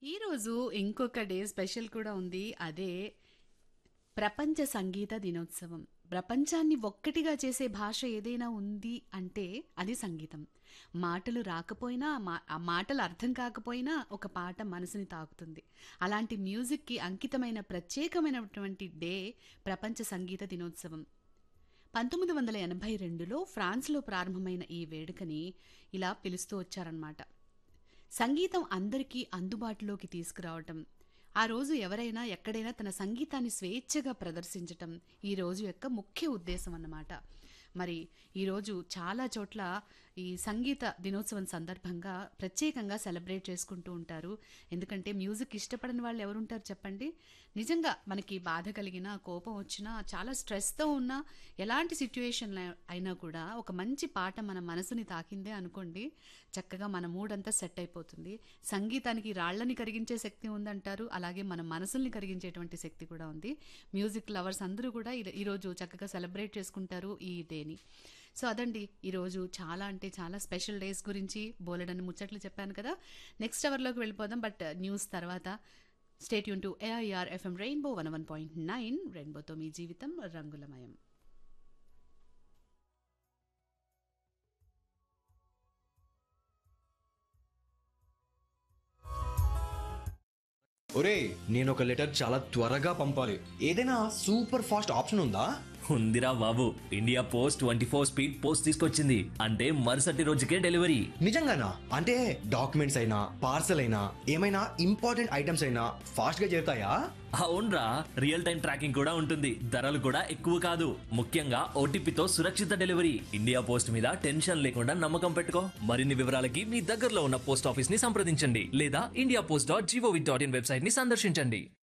ఈరోజు ఇంకొక day special కూడా ఉంది అదే ప్రపంచ సంగీత దినోత్సవం ప్రపంచాన్ని ఒక్కటిగా చేసే భాష ఏదైనా ఉంది అంటే అది సంగీతం మాటలు రాకపోయినా మా- ఆ మాటలు అర్థం కాకపోయినా ఒక పాట మనసుని తాకుతుంది అలాంటి మ్యూజిక్కి అంకితమైన ప్రత్యేకమైనటువంటి డే ప్రపంచ సంగీత దినోత్సవం పంతొమ్మిది వందల ఎనభై రెండులో ఫ్రాన్స్లో ప్రారంభమైన ఈ వేడుకని ఇలా పిలుస్తూ వచ్చారన్నమాట సంగీతం అందరికీ అందుబాటులోకి తీసుకురావటం ఆ రోజు ఎవరైనా ఎక్కడైనా తన సంగీతాన్ని స్వేచ్ఛగా ప్రదర్శించటం ఈ రోజు యొక్క ముఖ్య ఉద్దేశం అన్నమాట మరి ఈరోజు చాలా చోట్ల ఈ సంగీత దినోత్సవం సందర్భంగా ప్రత్యేకంగా సెలబ్రేట్ చేసుకుంటూ ఉంటారు ఎందుకంటే మ్యూజిక్ ఇష్టపడని వాళ్ళు ఎవరుంటారు చెప్పండి నిజంగా మనకి బాధ కలిగినా కోపం వచ్చినా చాలా స్ట్రెస్తో ఉన్నా ఎలాంటి సిచ్యువేషన్ అయినా కూడా ఒక మంచి పాట మన మనసుని తాకిందే అనుకోండి చక్కగా మన మూడ్ అంతా సెట్ అయిపోతుంది సంగీతానికి రాళ్ళని కరిగించే శక్తి ఉందంటారు అలాగే మన మనసుల్ని కరిగించేటువంటి శక్తి కూడా ఉంది మ్యూజిక్ లవర్స్ అందరూ కూడా ఈ- ఈరోజు చక్కగా సెలబ్రేట్ చేసుకుంటారు ఈ డేని సో అదండి ఈరోజు చాలా అంటే చాలా స్పెషల్ డేస్ గురించి బోలెడని ముచ్చట్లు చెప్పాను కదా నెక్స్ట్ అవర్లోకి వెళ్ళిపోదాం బట్ న్యూస్ తర్వాత స్టేట్ యూన్ to AIR FM rainbow one one point nine రెయిన్బోతో మీ జీవితం రంగులమయం ఒరే నేను ఒక లెటర్ చాలా త్వరగా పంపాలి ఏదైనా సూపర్ ఫాస్ట్ ఆప్షన్ ఉందా ఉందిరా బాబు India post twenty four speed post తీసుకొచ్చింది అంటే మరుసటి రోజుకే డెలివరీ నిజంగానా అంటే డాక్యుమెంట్స్ అయినా పార్సల్ అయినా ఏమైనా ఇంపార్టెంట్ ఐటమ్స్ అయినా ఫాస్ట్ గా చేరుతాయా అవునరా రియల్ టైం ట్రాకింగ్ కూడా ఉంటుంది ధరలు కూడా ఎక్కువ కాదు ముఖ్యంగా ఓటీపీతో సురక్షిత డెలివరీ ఇండియా పోస్ట్ మీద టెన్షన్ లేకుండా నమ్మకం పెట్టుకో మరిన్ని వివరాలకి మీ దగ్గరలో ఉన్న పోస్ట్ ఆఫీస్ ని సంప్రదించండి లేదా India post dot G O V dot in website ని సందర్శించండి